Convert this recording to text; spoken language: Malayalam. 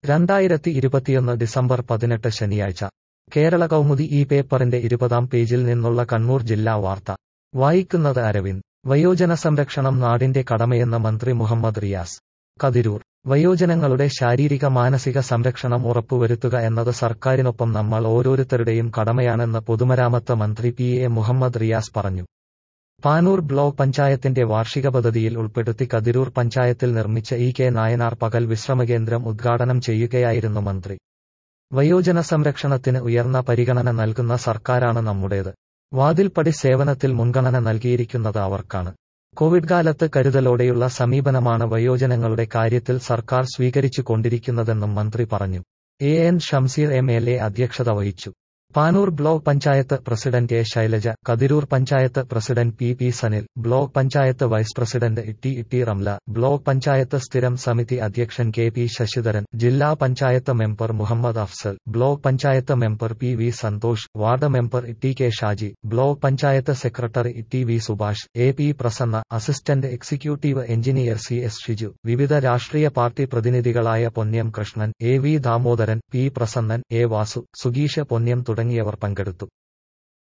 രണ്ടായിരത്തി ഇരുപത്തിയൊന്ന് ഡിസംബർ പതിനെട്ട് ശനിയാഴ്ച കേരള കൗമുദി ഈ പേപ്പറിന്റെ ഇരുപതാം പേജിൽ നിന്നുള്ള കണ്ണൂർ ജില്ലാ വാർത്ത വായിക്കുന്നത് അരവിന്ദ് വയോജന സംരക്ഷണം നാടിന്റെ കടമയെന്ന മന്ത്രി മുഹമ്മദ് റിയാസ് കതിരൂർ വയോജനങ്ങളുടെ ശാരീരിക മാനസിക സംരക്ഷണം ഉറപ്പുവരുത്തുക എന്നത് സർക്കാരിനൊപ്പം നമ്മൾ ഓരോരുത്തരുടെയും കടമയാണെന്ന് പൊതുമരാമത്ത് മന്ത്രി പി എ മുഹമ്മദ് റിയാസ് പറഞ്ഞു പാനൂർ ബ്ലോക്ക് പഞ്ചായത്തിന്റെ വാർഷിക പദ്ധതിയിൽ ഉൾപ്പെടുത്തി കതിരൂർ പഞ്ചായത്തിൽ നിർമ്മിച്ച ഇ കെ നായനാർ പകൽ വിശ്രമകേന്ദ്രം ഉദ്ഘാടനം ചെയ്യുകയായിരുന്നു മന്ത്രി വയോജന സംരക്ഷണത്തിന് ഉയർന്ന പരിഗണന നൽകുന്ന സർക്കാരാണ് നമ്മുടേത് വാതിൽപ്പടി സേവനത്തിൽ മുൻഗണന നൽകിയിരിക്കുന്നത് അവർക്കാണ് കോവിഡ് കാലത്ത് കരുതലോടെയുള്ള സമീപനമാണ് വയോജനങ്ങളുടെ കാര്യത്തിൽ സർക്കാർ സ്വീകരിച്ചു കൊണ്ടിരിക്കുന്നതെന്നും മന്ത്രി പറഞ്ഞു A N Shamseer M L A അധ്യക്ഷത വഹിച്ചു Panoor block panchayat president A Shailaja Kathirur panchayat president P P Sanil block panchayat vice president ഇട്ടി ഇട്ടി റംല ബ്ലോക്ക് പഞ്ചായത്ത് സ്ഥിരം സമിതി അധ്യക്ഷൻ കെ പി ശശിധരൻ ജില്ലാ panchayat member Muhammad Afzal block panchayat member P V Santhosh ward member ഇട്ടി K Shaji block panchayat secretary ഇട്ടി V Subhash A P Prasanna assistant executive engineer C S Shiju വിവിധ രാഷ്ട്രീയ പാർട്ടി പ്രതിനിധികളായ Ponnyam Krishnan A V Damodaran P Prasannan A Vasu സുഗീഷ് പൊന്ന്യം തുടങ്ങിയവർ പങ്കെടുത്തു